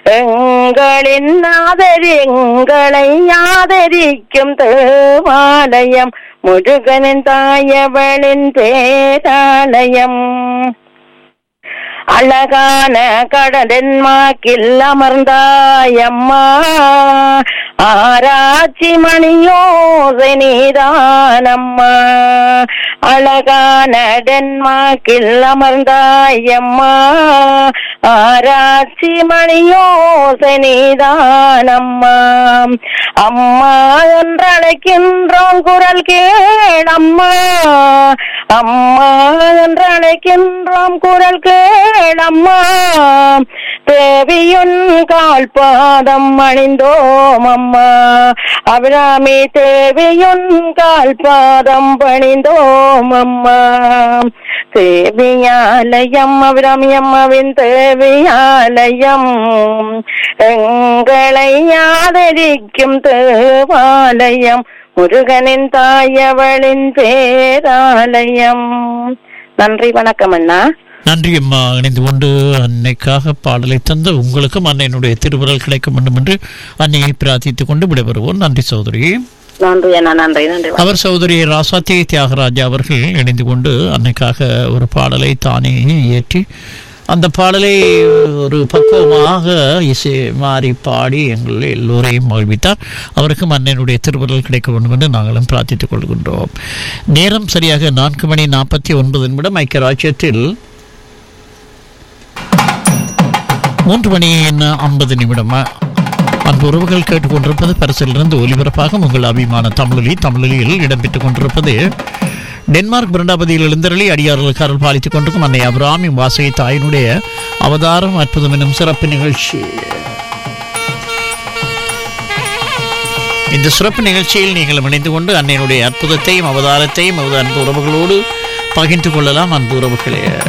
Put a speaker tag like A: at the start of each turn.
A: எங்களின் ஆதரி எங்களை ஆதரிக்கும் தேவாலயம் முருகனின் தாயவளின் பேராலயம் அழகான கடலின் மாக்கில் அமர்ந்தாயம்மா ஆராய்ச்சி மணியோசை நீதானம்மா அழகான டென்மார்க்கில் அமர்ந்தாயம்மா ஆராய்ச்சி மணியோசை நீதானம்மா அம்மா என்றழைக்கின்றோம் குரல் கேளம்மா அம்மா என்றழைக்கின்றோம் குரல் கேளம்மா தேவியுன் கால் பாதம் அணிந்தோம் அம்மா அபிராமி தேவியுன் கால் பாதம் பணிந்தோம் அம்மா தேவியாலயம் அபிராமி அம்மாவின் தேவியாலயம் எங்களை ஆதரிக்கும் தேவாலயம் முருகனின் தாயவளின் பேராலயம் நன்றி வணக்கம் அண்ணா
B: நன்றி அம்மா இணைந்து கொண்டு அன்னைக்காக பாடலை தந்த உங்களுக்கும் அன்னையினுடைய திருவுரல் கிடைக்க வேண்டும் என்று அன்னையை பிரார்த்தித்துக் கொண்டு விடைபெறுவோம் நன்றி சகோதரி
A: நன்றி அண்ணா நன்றி நன்றி
B: அவர் சகோதரி ராசாத்தி தியாகராஜா அவர்கள் இணைந்து கொண்டு அன்னைக்காக ஒரு பாடலை தானே இயற்றி அந்த பாடலை ஒரு பக்குவமாக இசை மாறி பாடி எங்கள் எல்லோரையும் மகிழ்வித்தார் அவருக்கும் அண்ணனுடைய திருவுருள் கிடைக்க வேண்டும் என்று நாங்களும் பிரார்த்தித்துக் கொள்கின்றோம் நேரம் சரியாக நான்கு மணி நாற்பத்தி ஒன்பது நிமிடம் ஐக்கிய ராஜ்யத்தில் மூன்று மணி ஐம்பது நிமிடம் அன்பு உறவுகள் கேட்டுக்கொண்டிருப்பது பரிசிலிருந்து ஒலிபரப்பாக உங்கள் அபிமான தமிழொலி தமிழொலியில் இடம்பெற்றுக் கொண்டிருப்பது டென்மார்க் பிரண்டாபதியில் எழுந்தருளி அடியார்களுக்கு அருள் பாலித்துக் கொண்டிருக்கும் அன்னை அபிராமி வாசகி தாயினுடைய அவதாரம் அற்புதம் எனும் சிறப்பு நிகழ்ச்சி இந்த சிறப்பு நிகழ்ச்சியில் நீங்கள் இணைந்து கொண்டு அன்னையினுடைய அற்புதத்தையும் அவதாரத்தையும் அவரது அன்பு உறவுகளோடு பகிர்ந்து கொள்ளலாம் அன்பு உறவுகளே